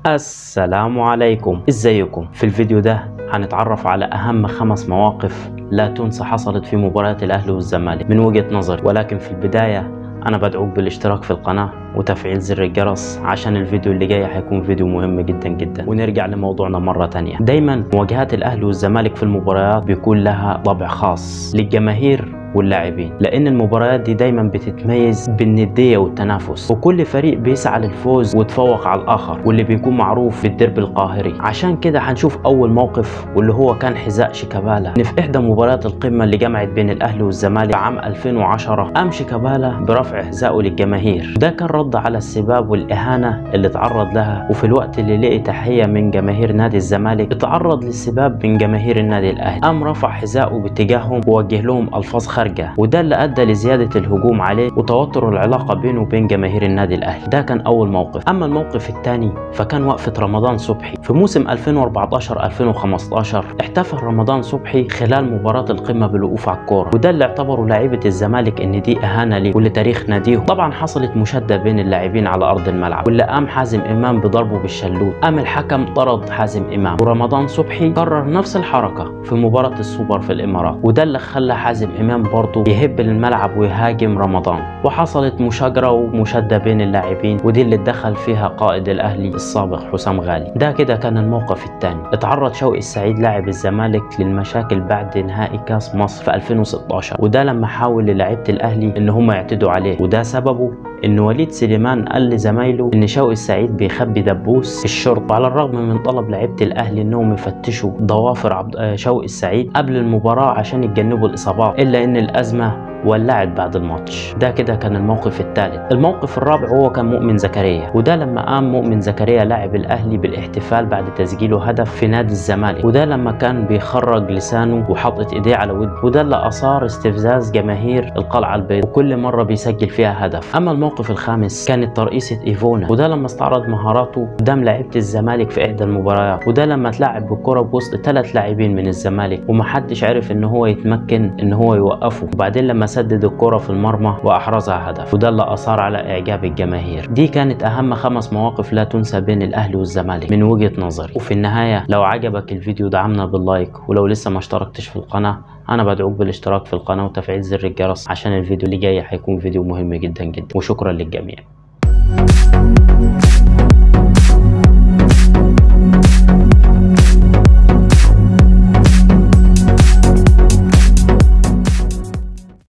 السلام عليكم ازيكم في الفيديو ده هنتعرف على اهم خمس مواقف لا تنسى حصلت في مباريات الاهلي والزمالك من وجهة نظري ولكن في البداية انا بدعوك بالاشتراك في القناة وتفعيل زر الجرس عشان الفيديو اللي جاي هيكون فيديو مهم جدا جدا ونرجع لموضوعنا مرة تانية دايما مواجهات الاهلي والزمالك في المباريات بيكون لها طابع خاص للجماهير واللاعبين لان المباريات دي دايما بتتميز بالنديه والتنافس وكل فريق بيسعى للفوز ويتفوق على الاخر واللي بيكون معروف بالدرب القاهري عشان كده هنشوف اول موقف واللي هو كان حذاء شيكابالا إن في احدى مباريات القمه اللي جمعت بين الاهلي والزمالك عام 2010 قام شيكابالا برفع حذائه للجماهير ده كان رد على السباب والاهانه اللي تعرض لها وفي الوقت اللي لقي تحيه من جماهير نادي الزمالك اتعرض للسباب من جماهير النادي الاهلي قام رفع حذائه باتجاههم ووجه لهم الفاظ خارجه وده اللي ادى لزياده الهجوم عليه وتوتر العلاقه بينه وبين جماهير النادي الاهلي ده كان اول موقف اما الموقف الثاني فكان وقفه رمضان صبحي في موسم 2014 2015 احتفل رمضان صبحي خلال مباراه القمه بالوقوف على الكوره وده اللي اعتبره لاعيبه الزمالك ان دي اهانه ليه ولتاريخ ناديهم طبعا حصلت مشاده بين اللاعبين على ارض الملعب واللي قام حازم امام بضربه بالشلوت قام الحكم طرد حازم امام ورمضان صبحي كرر نفس الحركه في مباراه السوبر في الامارات وده اللي خلى حازم امام برضه يهب للملعب ويهاجم رمضان وحصلت مشاجره ومشاده بين اللاعبين ودي اللي اتدخل فيها قائد الاهلي السابق حسام غالي ده كده كان الموقف الثاني اتعرض شوقي السعيد لاعب الزمالك للمشاكل بعد نهائي كاس مصر في 2016 وده لما حاول للاعيبه الاهلي ان هم يعتدوا عليه وده سببه ان وليد سليمان قال لزمايله ان شوقي السعيد بيخبي دبوس في الشرطه وعلى الرغم من طلب لعيبه الاهلي انهم يفتشوا ضوافر عبد شوقي السعيد قبل المباراه عشان يتجنبوا الاصابات الا ان الازمه ولعت بعد الماتش ده كده كان الموقف الثالث الموقف الرابع هو كان مؤمن زكريا وده لما قام مؤمن زكريا لاعب الاهلي بالاحتفال بعد تسجيله هدف في نادي الزمالك وده لما كان بيخرج لسانه وحاطط ايديه على وده وده اللي اثار استفزاز جماهير القلعه البيضاء وكل مره بيسجل فيها هدف اما الموقف الخامس كانت ترقيصه ايفونا وده لما استعرض مهاراته قدام لعيبه الزمالك في احدى المباريات وده لما اتلعب بالكره بوسط ثلاث لاعبين من الزمالك ومحدش عرف ان هو يتمكن ان هو يوقفه وبعدين لما سدد الكرة في المرمى وأحرزها هدف وده اللي أثار على إعجاب الجماهير دي كانت أهم خمس مواقف لا تنسى بين الأهلي والزمالك من وجهة نظري وفي النهاية لو عجبك الفيديو دعمنا باللايك ولو لسه ما اشتركتش في القناة أنا بدعوك بالاشتراك في القناة وتفعيل زر الجرس عشان الفيديو اللي جاي هيكون فيديو مهم جدا جدا وشكرا للجميع